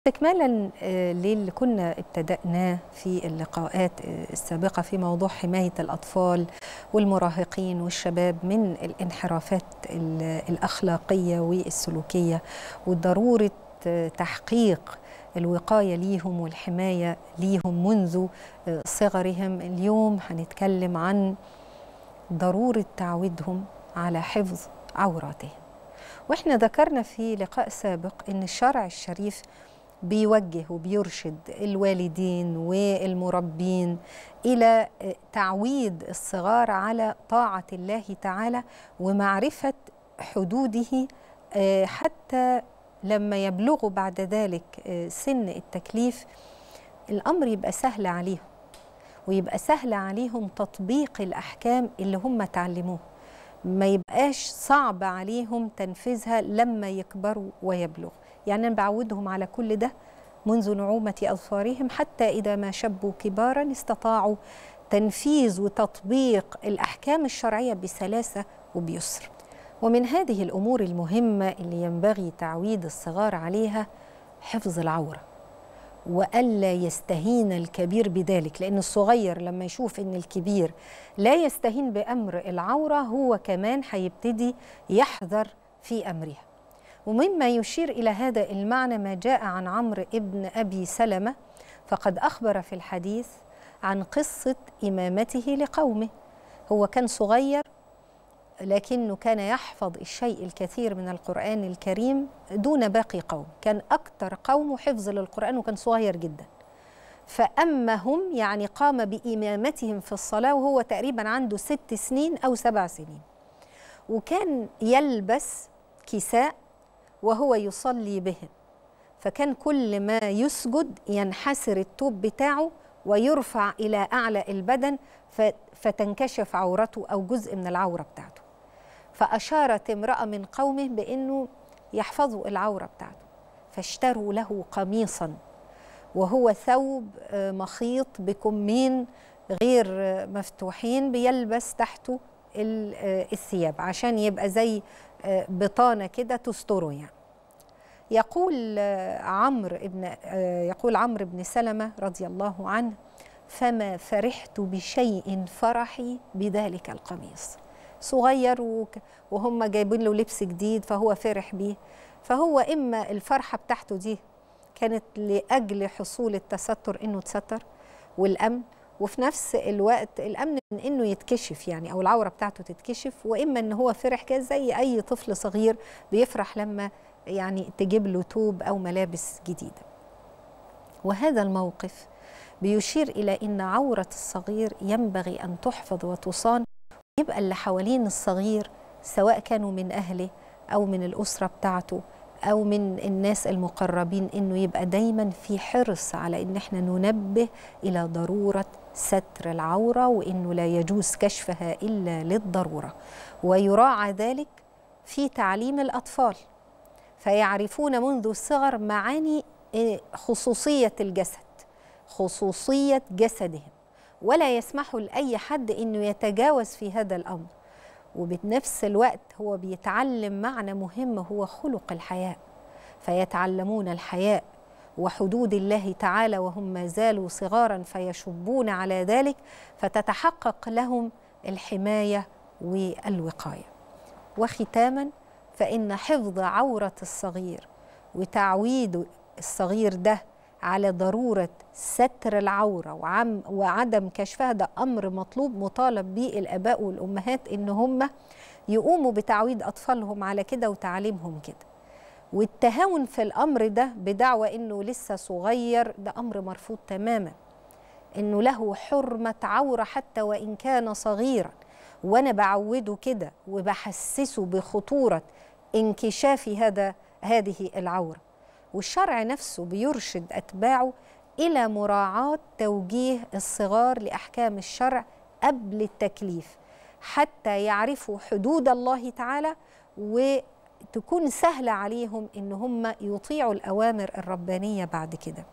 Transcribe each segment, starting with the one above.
استكمالا للي كنا ابتدأناه في اللقاءات السابقة في موضوع حماية الأطفال والمراهقين والشباب من الانحرافات الأخلاقية والسلوكية وضرورة تحقيق الوقاية ليهم والحماية ليهم منذ صغرهم اليوم هنتكلم عن ضرورة تعويدهم على حفظ عوراتهم واحنا ذكرنا في لقاء سابق ان الشرع الشريف بيوجه وبيرشد الوالدين والمربين الى تعويد الصغار على طاعه الله تعالى ومعرفه حدوده حتى لما يبلغوا بعد ذلك سن التكليف الامر يبقى سهل عليهم ويبقى سهل عليهم تطبيق الاحكام اللي هم تعلموها ما يبقاش صعب عليهم تنفيذها لما يكبروا ويبلغوا يعني أنا بعودهم على كل ده منذ نعومة أظفارهم حتى إذا ما شبوا كبارا استطاعوا تنفيذ وتطبيق الأحكام الشرعية بسلاسة وبيسر ومن هذه الأمور المهمة اللي ينبغي تعويد الصغار عليها حفظ العورة والا يستهين الكبير بذلك لان الصغير لما يشوف ان الكبير لا يستهين بامر العوره هو كمان هيبتدي يحذر في امرها ومما يشير الى هذا المعنى ما جاء عن عمرو ابن ابي سلمه فقد اخبر في الحديث عن قصه امامته لقومه هو كان صغير لكنه كان يحفظ الشيء الكثير من القرآن الكريم دون باقي قوم كان أكثر قوم حفظ للقرآن وكان صغير جدا فأما هم يعني قام بإمامتهم في الصلاة وهو تقريبا عنده ست سنين أو سبع سنين وكان يلبس كساء وهو يصلي بهم فكان كل ما يسجد ينحسر التوب بتاعه ويرفع إلى أعلى البدن فتنكشف عورته أو جزء من العورة بتاعته فأشارت امرأة من قومه بأنه يحفظوا العورة بتاعته فاشتروا له قميصا وهو ثوب مخيط بكمين غير مفتوحين بيلبس تحته الثياب عشان يبقى زي بطانة كده تستره يعني يقول عمرو ابن يقول عمرو بن سلمة رضي الله عنه فما فرحت بشيء فرحي بذلك القميص صغير وهم جايبين له لبس جديد فهو فرح بيه فهو اما الفرحه بتاعته دي كانت لاجل حصول التستر انه تستر والامن وفي نفس الوقت الامن من انه يتكشف يعني او العوره بتاعته تتكشف واما ان هو فرح كده زي اي طفل صغير بيفرح لما يعني تجيب له توب او ملابس جديده وهذا الموقف بيشير الى ان عوره الصغير ينبغي ان تحفظ وتصان يبقى اللي حوالين الصغير سواء كانوا من أهله أو من الأسرة بتاعته أو من الناس المقربين إنه يبقى دايما في حرص على إن احنا ننبه إلى ضرورة ستر العورة وإنه لا يجوز كشفها إلا للضرورة ويراعى ذلك في تعليم الأطفال فيعرفون منذ الصغر معاني خصوصية الجسد خصوصية جسدهم ولا يسمحوا لأي حد إنه يتجاوز في هذا الأمر وبنفس الوقت هو بيتعلم معنى مهم هو خلق الحياء فيتعلمون الحياء وحدود الله تعالى وهم ما زالوا صغارا فيشبون على ذلك فتتحقق لهم الحماية والوقاية وختاما فإن حفظ عورة الصغير وتعويد الصغير ده على ضرورة ستر العورة وعم وعدم كشفها ده أمر مطلوب مطالب به الآباء والأمهات إن هم يقوموا بتعويد أطفالهم على كده وتعليمهم كده والتهاون في الأمر ده بدعوى إنه لسه صغير ده أمر مرفوض تماما إنه له حرمة عورة حتى وإن كان صغيرا وأنا بعوده كده وبحسسه بخطورة انكشاف هذا هذه العوره والشرع نفسه بيرشد اتباعه الى مراعاه توجيه الصغار لاحكام الشرع قبل التكليف حتى يعرفوا حدود الله تعالى وتكون سهله عليهم ان هم يطيعوا الاوامر الربانيه بعد كده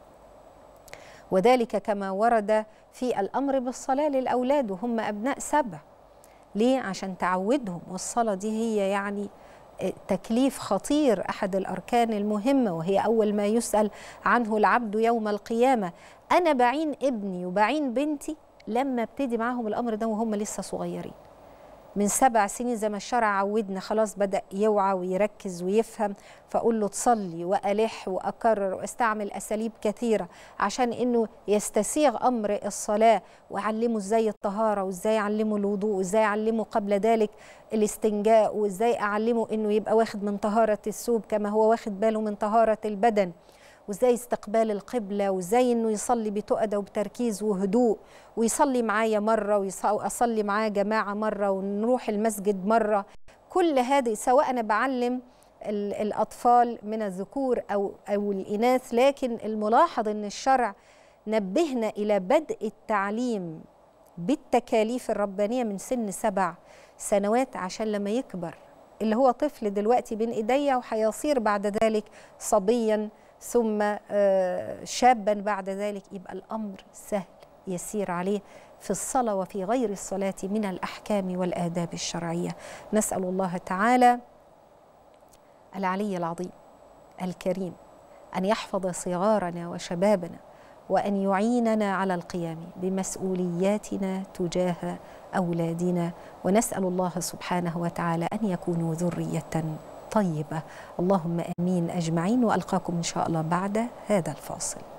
وذلك كما ورد في الامر بالصلاه للاولاد وهم ابناء سبع ليه عشان تعودهم والصلاه دي هي يعني تكليف خطير احد الاركان المهمه وهي اول ما يسال عنه العبد يوم القيامه انا بعين ابني وبعين بنتي لما ابتدي معاهم الامر ده وهم لسه صغيرين من سبع سنين زي ما الشرع عودنا خلاص بدأ يوعى ويركز ويفهم فأقول له تصلي وألح وأكرر وأستعمل أساليب كثيرة عشان إنه يستسيغ أمر الصلاة وأعلمه إزاي الطهارة وإزاي أعلمه الوضوء وإزاي أعلمه قبل ذلك الاستنجاء وإزاي أعلمه إنه يبقى واخد من طهارة الثوب كما هو واخد باله من طهارة البدن وازاي استقبال القبله وازاي انه يصلي بتؤدة وبتركيز وهدوء ويصلي معايا مره واصلي معاه جماعه مره ونروح المسجد مره كل هذه سواء انا بعلم الاطفال من الذكور او او الاناث لكن الملاحظ ان الشرع نبهنا الى بدء التعليم بالتكاليف الربانيه من سن سبع سنوات عشان لما يكبر اللي هو طفل دلوقتي بين ايديا وهيصير بعد ذلك صبيا ثم شابا بعد ذلك يبقى الامر سهل يسير عليه في الصلاه وفي غير الصلاه من الاحكام والاداب الشرعيه نسال الله تعالى العلي العظيم الكريم ان يحفظ صغارنا وشبابنا وان يعيننا على القيام بمسؤولياتنا تجاه اولادنا ونسال الله سبحانه وتعالى ان يكونوا ذريه طيبه اللهم امين اجمعين والقاكم ان شاء الله بعد هذا الفاصل